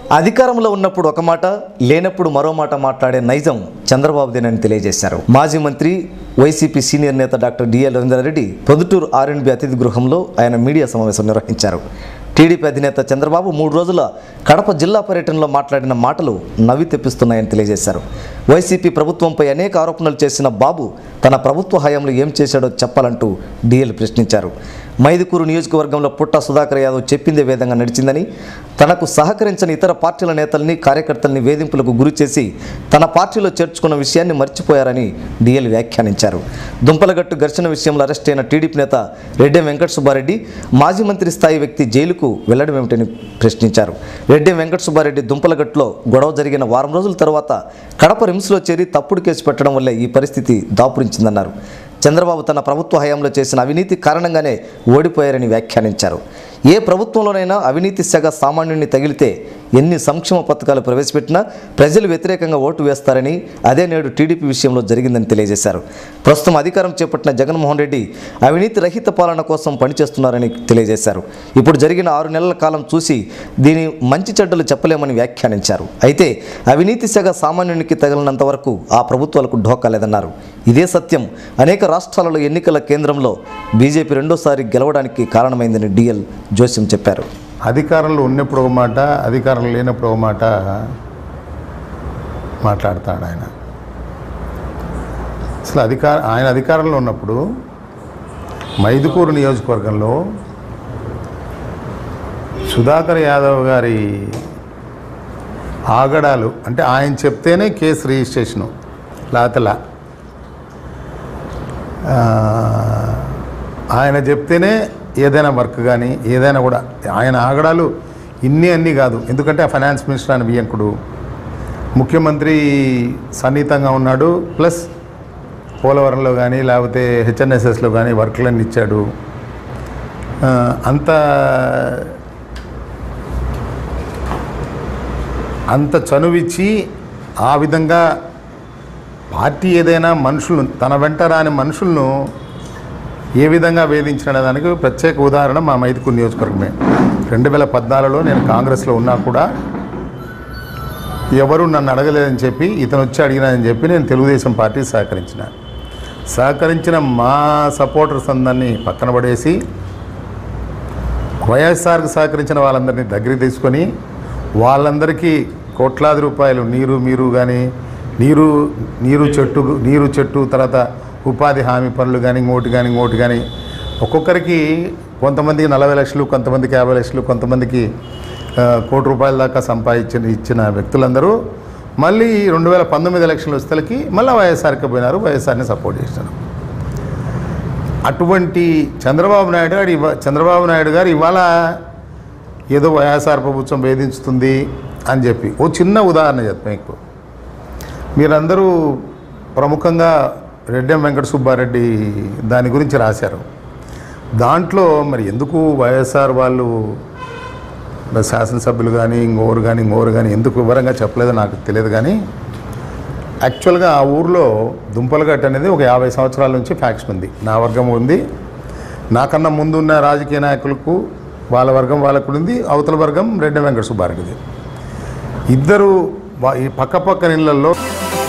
అధికారంలో ఉన్నప్పుడు ఒక మాట లేనప్పుడు మరో మాట మాట్లాడే నైజం చంద్రబాబుదేనని తెలియజేశారు మాజీ మంత్రి వైసీపీ సీనియర్ నేత doctor DL Ravindra Reddy Proddatur R and B అతిథి గృహంలో ఆయన మీడియా సమావేశం నిర్వహించారు టీడీపీ అధినేత చంద్రబాబు మూడు రోజుల కడప జిల్లా పర్యటనలో మాట్లాడిన మాటలు నవ్వి తెప్పిస్తున్నాయని తెలియజేశారు వైసీపీ ప్రభుత్వంపై అనేక ఆరోపణలు చేసిన బాబు తన ప్రభుత్వ హయాంలో ఏం చేశాడో చెప్పాలంటూ డిఎల్ ప్రశ్నించారు మైదుకూరు నియోజకవర్గంలో పుట్ట సుధాకర్ యాదవ్ చెప్పిందే విధంగా నడిచిందని తనకు సహకరించని ఇతర పార్టీల నేతల్ని కార్యకర్తల్ని వేధింపులకు గురి చేసి తన పార్టీలో చేర్చుకున్న విషయాన్ని మర్చిపోయారని డిఎల్ వ్యాఖ్యానించారు దుంపలగట్టు ఘర్షణ విషయంలో అరెస్ట్ అయిన టీడీపీ నేత రెడ్డెం వెంకట సుబ్బారెడ్డి మాజీ మంత్రి స్థాయి వ్యక్తి జైలుకు వెళ్లడం ఏమిటని ప్రశ్నించారు రెడ్డెం వెంకట సుబ్బారెడ్డి దుంపలగట్టులో గొడవ జరిగిన వారం రోజుల తర్వాత కడప రిమ్స్లో చేరి తప్పుడు కేసు పెట్టడం వల్లే ఈ పరిస్థితి దాపురించిందన్నారు చంద్రబాబు తన ప్రభుత్వ హయాంలో చేసిన అవినీతి కారణంగానే ఓడిపోయారని వ్యాఖ్యానించారు ఏ ప్రభుత్వంలోనైనా అవినీతి సెగ సామాన్యుడిని తగిలితే ఎన్ని సంక్షేమ పథకాలు ప్రవేశపెట్టినా ప్రజలు వ్యతిరేకంగా ఓటు వేస్తారని అదే నేడు టీడీపీ విషయంలో జరిగిందని తెలియజేశారు ప్రస్తుతం అధికారం చేపట్టిన జగన్మోహన్ రెడ్డి అవినీతి రహిత పాలన కోసం పనిచేస్తున్నారని తెలియజేశారు ఇప్పుడు జరిగిన ఆరు నెలల కాలం చూసి దీని మంచి చెడ్డలు చెప్పలేమని వ్యాఖ్యానించారు అయితే అవినీతి సెగ సామాన్యునికి తగిలినంత వరకు ఆ ప్రభుత్వాలకు ఢోకా లేదన్నారు ఇదే సత్యం అనేక రాష్ట్రాలలో ఎన్నికల కేంద్రంలో బీజేపీ రెండోసారి గెలవడానికి కారణమైందని డిఎల్ జోస్యం చెప్పారు అధికారంలో ఉన్నప్పుడు ఒక మాట అధికారంలో లేనప్పుడు ఒక మాట మాట్లాడతాడు ఆయన అసలు అధికార ఆయన అధికారంలో ఉన్నప్పుడు మైదుకూరు నియోజకవర్గంలో సుధాకర్ యాదవ్ గారి ఆగడాలు అంటే ఆయన చెప్తేనే కేసు రిజిస్ట్రేషను లాతలా ఆ, ఆయన చెప్తేనే ఏదైనా వర్క్ కానీ ఏదైనా కూడా ఆయన ఆగడాలు ఇన్ని అన్నీ కాదు ఎందుకంటే ఆ ఫైనాన్స్ మినిస్టర్ అని బియ్యంకుడు ముఖ్యమంత్రి సన్నిహితంగా ఉన్నాడు ప్లస్ పోలవరంలో కానీ లేకపోతే హెచ్ఎన్ఎస్ఎస్లో కానీ వర్క్లన్నీ ఇచ్చాడు ఆ, అంత అంత చనువిచ్చి ఆ విధంగా పార్టీ ఏదైనా మనుషులను తన వెంట రాని మనుషులను ఏ విధంగా వేధించిన దానికి ప్రత్యేక ఉదాహరణ మా మైదుకూరు నియోజకవర్గమే రెండు వేల పద్నాలుగులో నేను కాంగ్రెస్లో ఉన్నా కూడా ఎవరు నన్ను అడగలేదని చెప్పి ఇతను వచ్చి అడిగినానని చెప్పి నేను తెలుగుదేశం పార్టీ సహకరించిన సహకరించిన మా సపోర్టర్స్ అందరినీ పక్కన పడేసి వైఎస్ఆర్కి సహకరించిన వాళ్ళందరినీ దగ్గరికి తీసుకొని వాళ్ళందరికీ కోట్లాది రూపాయలు నీరు మీరు కానీ నీరు నీరు చెట్టు నీరు చెట్టు తర్వాత ఉపాధి హామీ పనులు కానీ ఇంకోటి కానీ ఇంకోటి కానీ ఒక్కొక్కరికి కొంతమందికి నలభై లక్షలు కొంతమందికి యాభై లక్షలు కొంతమందికి ఆ, కోటి రూపాయల దాకా సంపాదించిన ఇచ్చిన వ్యక్తులందరూ మళ్ళీ రెండు వేల పంతొమ్మిది ఎలక్షన్లు వస్తలకి మళ్ళీ వైఎస్ఆర్కి పోయినారు వైఎస్ఆర్ని సపోర్ట్ చేసినారు అటువంటి చంద్రబాబు నాయుడు గారు ఇవా చంద్రబాబు నాయుడు గారు ఇవాళ ఏదో వైఎస్ఆర్ ప్రభుత్వం వేధించుతుంది అని చెప్పి ఓ చిన్న ఉదాహరణ చెప్తాను మీకు మీరందరూ ప్రముఖంగా రెడ్డెం వెంకట సుబ్బారెడ్డి దాని గురించి రాశారు దాంట్లో మరి ఎందుకు వైఎస్ఆర్ వాళ్ళు మరి శాసనసభ్యులు కానీ ఇంకోరు కానీ ఇంకోరు కానీ ఎందుకు వివరంగా చెప్పలేదో నాకు తెలియదు కానీ యాక్చువల్గా ఆ ఊర్లో దుంపలగట్టు అనేది ఒక యాభై సంవత్సరాల నుంచి ఫ్యాక్షన్ ఉంది నా వర్గం ఉంది నాకన్నా ముందున్న రాజకీయ నాయకులకు వాళ్ళ వర్గం వాళ్ళకు ఉంది అవతల వర్గం రెడ్డి వెంకట సుబ్బారెడ్డిది ఇద్దరు వా- ఈ పక్క పక్క ఇళ్లలో